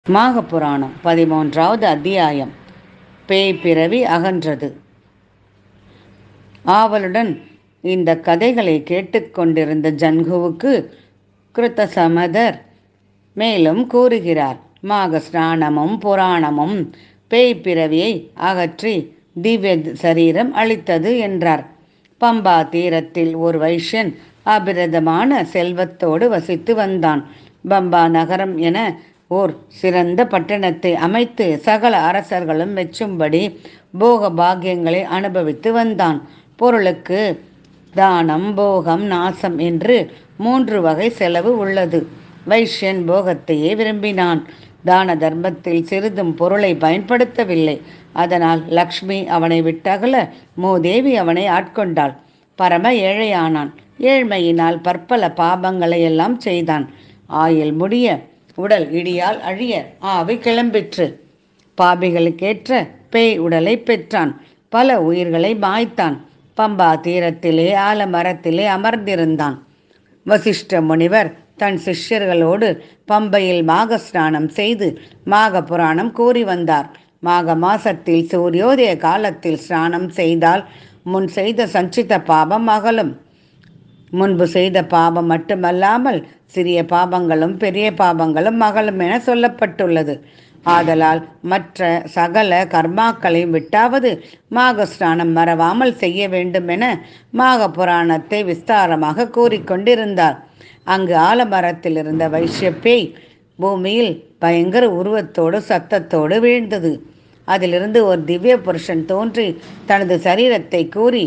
மாகப்புராணம் பதிமூன்றாவது அத்தியாயம் பேய் பிறவி அகன்றது ஆவலுடன் இந்த கதைகளை கேட்டுக்கொண்டிருந்த ஜன்குவுக்கு கிருத்தசமதர் மேலும் கூறுகிறார் மாக ஸ்நானமும் புராணமும் பேய் பிறவியை அகற்றி திவ்ய சரீரம் அளித்தது என்றார் பம்பா தீரத்தில் ஒரு வைஷ்யன் அபிரதமான செல்வத்தோடு வசித்து வந்தான் பம்பா நகரம் என ஓர் சிறந்த பட்டணத்தை அமைத்து சகல அரசர்களும் மெச்சும்படி போக பாக்கியங்களை அனுபவித்து வந்தான் பொருளுக்கு தானம் போகம் நாசம் என்று மூன்று வகை செலவு உள்ளது வைஷ்யன் போகத்தையே விரும்பினான் தான தர்மத்தில் சிறிதும் பொருளை பயன்படுத்தவில்லை அதனால் லக்ஷ்மி அவனை விட்டகல மூதேவி அவனை ஆட்கொண்டாள் பரம ஏழையானான் ஏழ்மையினால் பற்பல பாபங்களை எல்லாம் செய்தான் ஆயில் முடிய உடல் இடியால் அழிய ஆவி கிளம்பிற்று பாபிகளுக்கேற்ற பேய் உடலை பெற்றான் பல உயிர்களை மாய்த்தான் பம்பா தீரத்திலே ஆலமரத்திலே அமர்ந்திருந்தான் வசிஷ்ட முனிவர் தன் சிஷ்யர்களோடு பம்பையில் மாக ஸ்நானம் செய்து மாக புராணம் கூறி வந்தார் மாக மாசத்தில் சூரியோதய காலத்தில் ஸ்நானம் செய்தால் முன் செய்த சஞ்சித பாபம் அகலும் முன்பு செய்த பாபம் மட்டுமல்லாமல் சிறிய பாபங்களும் பெரிய பாபங்களும் மகளும் என சொல்லப்பட்டுள்ளது ஆதலால் மற்ற சகல கர்மாக்களையும் விட்டாவது மாகஸ்நானம் மறவாமல் செய்ய வேண்டும் என மாக புராணத்தை விஸ்தாரமாக கூறிக்கொண்டிருந்தார் அங்கு ஆலமரத்தில் இருந்த வைஷ்யப்பேய் பூமியில் பயங்கர உருவத்தோடு சத்தத்தோடு வீழ்ந்தது அதிலிருந்து ஒரு திவ்ய புருஷன் தோன்றி தனது சரீரத்தை கூறி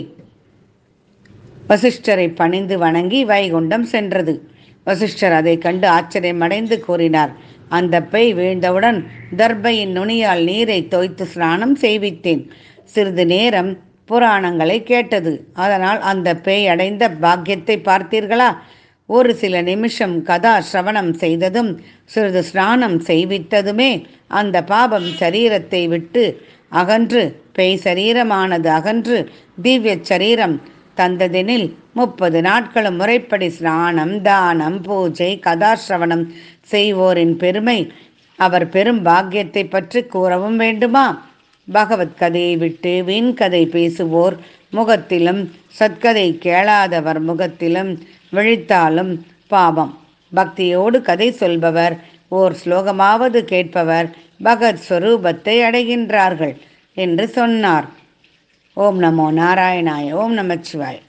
வசிஷ்டரை பணிந்து வணங்கி வைகுண்டம் சென்றது வசிஷ்டர் அதை கண்டு ஆச்சரியமடைந்து கூறினார் அந்த பெய் வீழ்ந்தவுடன் தர்பையின் நுனியால் நீரை தோய்த்து ஸ்நானம் செய்வித்தேன் சிறிது நேரம் புராணங்களை கேட்டது அதனால் அந்த பேய் அடைந்த பாக்கியத்தை பார்த்தீர்களா ஒரு சில நிமிஷம் கதா சிரவணம் செய்ததும் சிறிது ஸ்நானம் செய்வித்ததுமே அந்த பாபம் சரீரத்தை விட்டு அகன்று பேய் சரீரமானது அகன்று திவ்ய சரீரம் தந்ததெனில் முப்பது நாட்களும் முறைப்படி ஸ்நானம் தானம் பூஜை கதாசிரவணம் செய்வோரின் பெருமை அவர் பெரும் பாக்கியத்தை பற்றி கூறவும் வேண்டுமா பகவத் கதையை விட்டு வீண் கதை பேசுவோர் முகத்திலும் சத்கதை கேளாதவர் முகத்திலும் விழித்தாலும் பாவம் பக்தியோடு கதை சொல்பவர் ஓர் ஸ்லோகமாவது கேட்பவர் பகத் ஸ்வரூபத்தை அடைகின்றார்கள் என்று சொன்னார் ஓம் நமோ நாராயணாய ஓம் நமச்சிவாய்